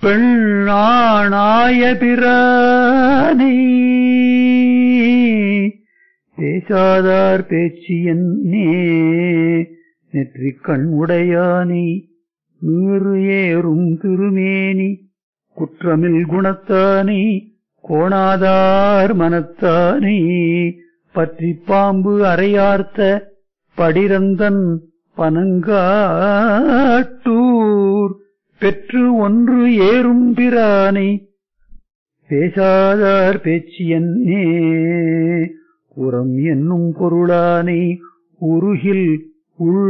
பெண்ணாய பிரானை பேசாதார் பேச்சு என்னே நெற்றிக் கண் உடையானை நீறு ஏறும் திருமேனி குற்றமில் குணத்தானை கோணாதார் மனத்தானை பற்றி பாம்பு அறையார்த்த படிரந்தன் பனங்காட்டூர் பெற்று ஒன்று ஏறும் பிரானை பேசாதார் பேச்சு என்னே உரம் என்னும் பொருளானை உருகில் உள்